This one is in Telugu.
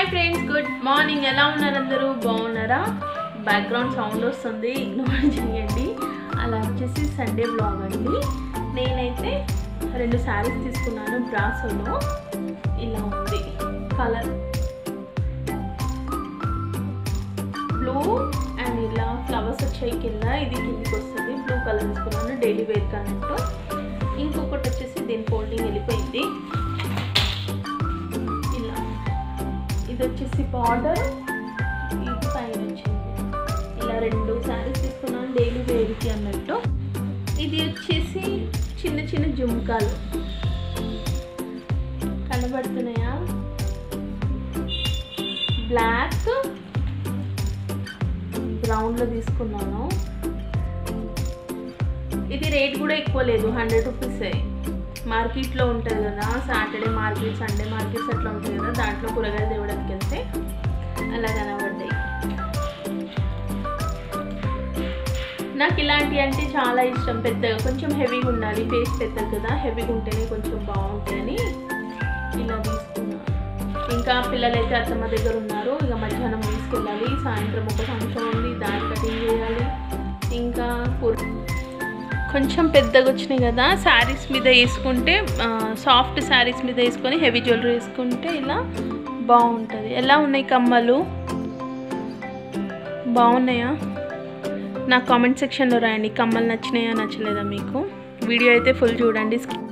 హాయ్ ఫ్రెండ్స్ గుడ్ మార్నింగ్ ఎలా ఉన్నారు అందరూ బాగున్నారా బ్యాక్గ్రౌండ్ సౌండ్ వస్తుంది ఇగ్నోర్ చేయండి అలా వచ్చేసి సండే బ్లాగ్ అండి నేనైతే రెండు శారీస్ తీసుకున్నాను బ్రాసోలో ఇలా ఉంది కలర్ బ్లూ అండ్ ఇలా ఫ్లవర్స్ వచ్చాయి కింద ఇది కిందికి వస్తుంది బ్లూ కలర్ తీసుకున్నాను డైలీ వేర్ అన్నట్టు ఇంకొకటి వచ్చేసి దీని ఫోల్డింగ్ వెళ్ళిపోయింది ఇలా ఇది వచ్చేసి బార్డర్ ఇది పైన వచ్చింది ఇలా రెండు శారీస్ తీసుకున్నాను డైలీ వేర్కి అన్నట్టు ఇది వచ్చేసి చిన్న చిన్న జుమ్కాలు కనబడుతున్నాయా బ్లాక్ బ్రౌన్లో తీసుకున్నాను ఇది రేట్ కూడా ఎక్కువ లేదు హండ్రెడ్ రూపీస్ మార్కెట్లో ఉంటుంది కదా సాటర్డే మార్కెట్ సండే మార్కెట్స్ అట్లా ఉంటుంది కదా దాంట్లో కూరగాయలు తేవడానికి వెళ్తే అలా కనబడ్డాయి నాకు ఇలాంటి అంటే చాలా ఇష్టం పెద్దగా కొంచెం హెవీగా ఉండాలి ఫేస్ పెద్దది కదా హెవీగా ఉంటేనే కొంచెం బాగుంటాయని ఇలా తీసుకున్నాను ఇంకా పిల్లలైతే అత్తమ్మ దగ్గర ఉన్నారు ఇక మధ్యాహ్నం తీసుకెళ్ళాలి సాయంత్రం ఒక ఫంక్షన్ ఉంది దాన్ని కటింగ్ చేయాలి ఇంకా కూర కొంచెం పెద్దగా వచ్చినాయి కదా శారీస్ మీద వేసుకుంటే సాఫ్ట్ శారీస్ మీద వేసుకొని హెవీ జ్యువెలరీ వేసుకుంటే ఇలా బాగుంటుంది ఎలా ఉన్నాయి కమ్మలు బాగున్నాయా నా కామెంట్ సెక్షన్లో రాయండి కమ్మలు నచ్చినాయా నచ్చలేదా మీకు వీడియో అయితే ఫుల్ చూడండి